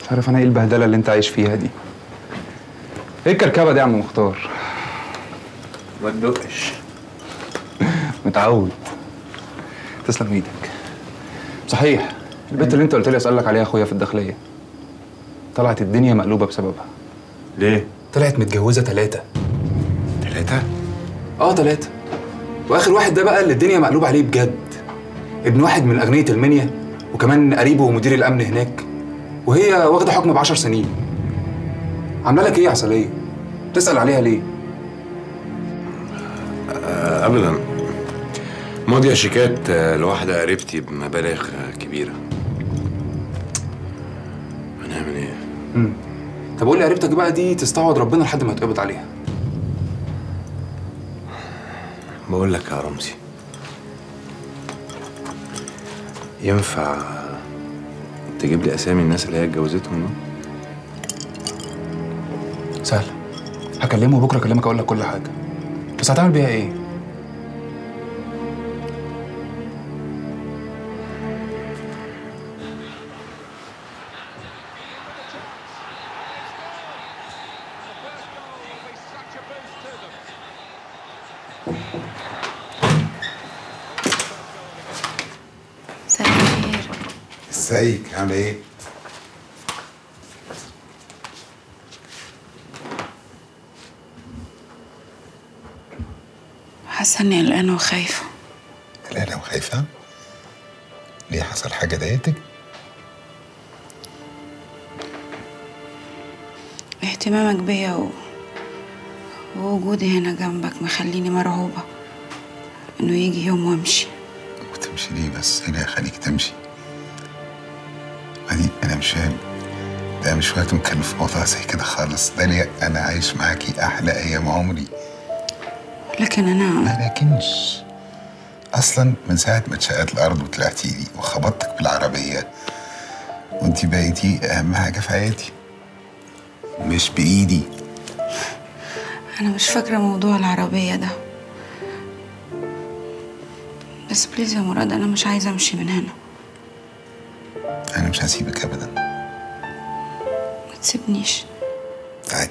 مش عارف انا ايه البهدله اللي انت عايش فيها دي ايه الكركبه دي يا عم مختار ما تدقش متعود تسلم ايدك صحيح البنت اللي انت قلت لي اسالك عليها اخويا في الداخليه طلعت الدنيا مقلوبه بسببها ليه؟ طلعت متجوزه ثلاثه ثلاثة؟ اه ثلاثه واخر واحد ده بقى اللي الدنيا مقلوبه عليه بجد ابن واحد من اغنيه المنيا وكمان قريبه ومدير الامن هناك وهي واخده حكم ب 10 سنين عامله لك ايه يا عسليه تسال عليها ليه آه ابدا ماضية شيكات آه، لواحدة قريبتي بمبالغ آه، كبيرة هنعمل ايه؟ امم طب قول لي قريبتك بقى دي تستعوض ربنا لحد ما يتقبض عليها بقول لك يا رمزي ينفع تجيب لي اسامي الناس اللي هي اتجوزتهم دول؟ سهل هكلمه بكره اكلمك اقول لك كل حاجه بس هتعمل بيها ايه مساء الخير ازيك عامل ايه؟ حاسه اني قلقانه وخايفه لا انا وخايفة ليه حصل حاجة ضايقتك؟ اهتمامك بيا و... ووجودي هنا جنبك مخليني مرعوبه انه يجي يوم وامشي وتمشي ليه بس؟ ايه اللي هيخليك تمشي؟ بعدين انا مش فاهم ده مش وقت نتكلم في موضوع زي كده خالص داليا انا عايش معاكي احلى ايام عمري لكن انا ما لكنش اصلا من ساعة ما اتشقت الارض وطلعتي لي وخبطتك بالعربية وانت بقيتي اهم حاجة في حياتي مش بايدي انا مش فاكره موضوع العربيه ده بس بليز يا مراد انا مش عايزه امشي من هنا انا مش هسيبك ابدا ما تسيبنيش تعالي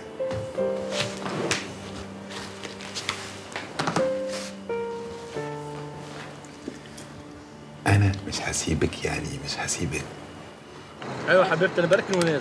انا مش هسيبك يعني مش هسيبك ايوه حبيبتي انا بركن ونازل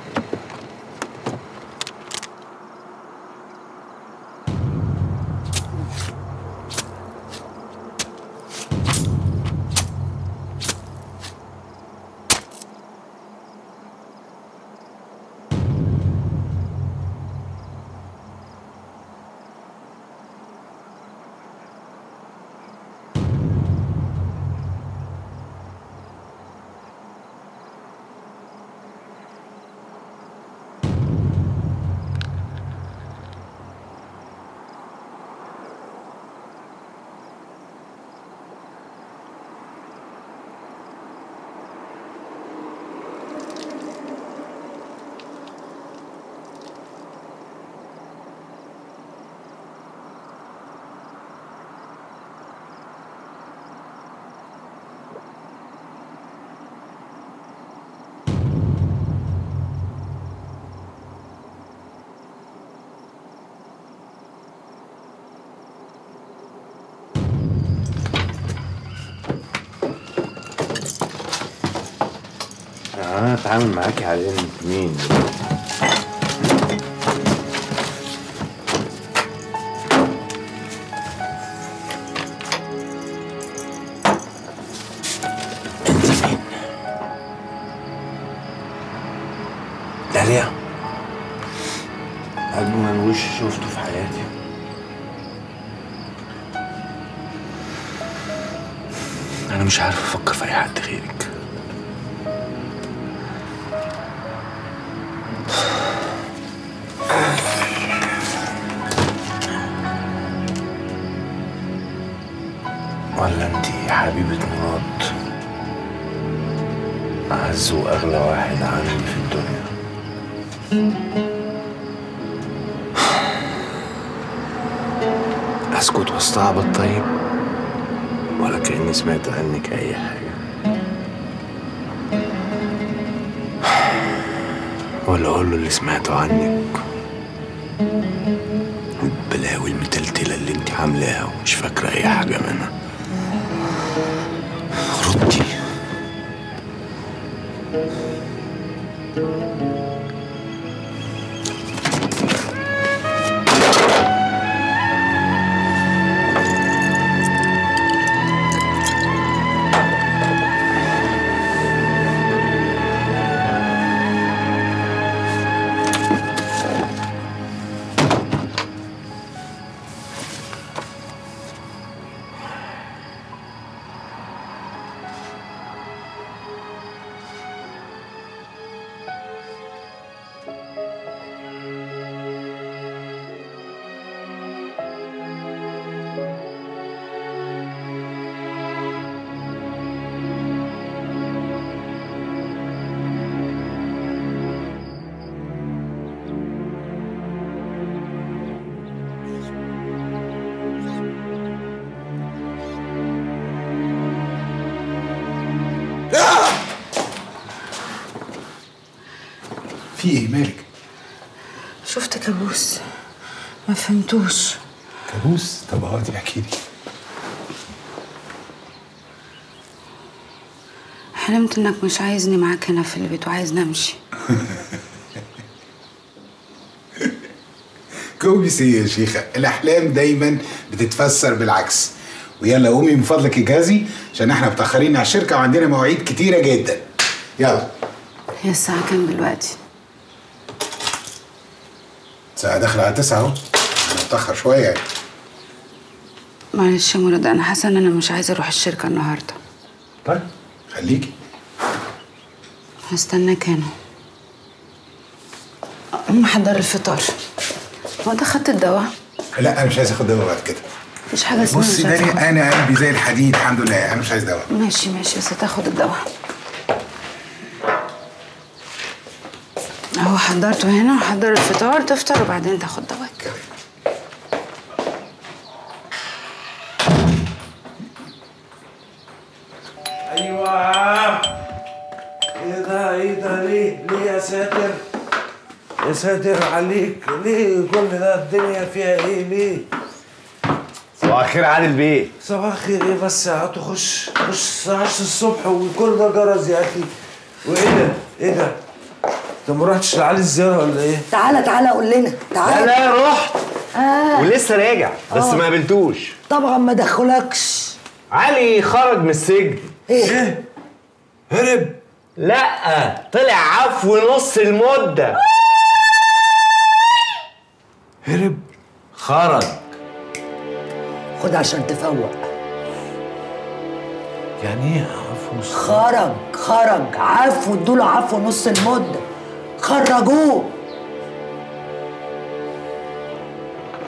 انا اتعامل معاكي على انك مين انت مين داليا اجمل وش شفته في حياتي انا مش عارف افكر في اي حد غيرك ولا انت حبيبة مراد أعز وأغلى واحد عندي في الدنيا أسكت واستعبط طيب ولا كأني سمعت عنك أي حاجة ولا اقول له اللي سمعته عنك البلاوي المتلتلة اللي انت عاملاها ومش فاكرة اي حاجة منها ردي في ايه مالك شفت كابوس ما فهمتوش كابوس طب اقعدي احكي لي حلمت انك مش عايزني معاك هنا في البيت وعايزني امشي كوبيس ايه يا شيخه الاحلام دايما بتتفسر بالعكس ويلا قومي من فضلك اجازي عشان احنا متاخرين على الشركه وعندنا مواعيد كتيره جدا يلا هي الساعة كام دلوقتي؟ الساعه داخله على تسعة اهو انا متاخر شويه يعني معلش يا مراد انا حاسة ان انا مش عايزة اروح الشركة النهاردة طيب خليكي هستناك هنا أقوم احضر الفطار هو انت خدت الدواء؟ لا انا مش عايز اخد دواء بعد كده مش حاجة اسمها بصي مش عايزة داني أخد- انا قلبي زي الحديد الحمد لله انا مش عايز دواء ماشي ماشي بس تاخد الدواء اهو حضرته هنا وحضر الفطار تفطر وبعدين تاخد دواك ايوه ايه ده ايه ده ليه ليه يا ساتر يا ساتر عليك ليه كل ده الدنيا فيها ايه ليه صباح الخير عادل بيه صباح الخير ايه بس هتخش خش الساعة 10 الصبح وكل ده جرس يا اخي وايه ده ايه ده انت ما رحتش لعلي الزيارة ولا ايه تعالى تعالى قول لنا لا تعالى لا رحت آه. ولسه راجع بس آه. ما قابلتوش طبعا ما دخلكش علي خرج من السجن ايه هرب لا طلع عفو نص المدة هرب خرج خد عشان تفوق يعني ايه عفو خرج خرج عفو ادوله عفو نص المده خرجوه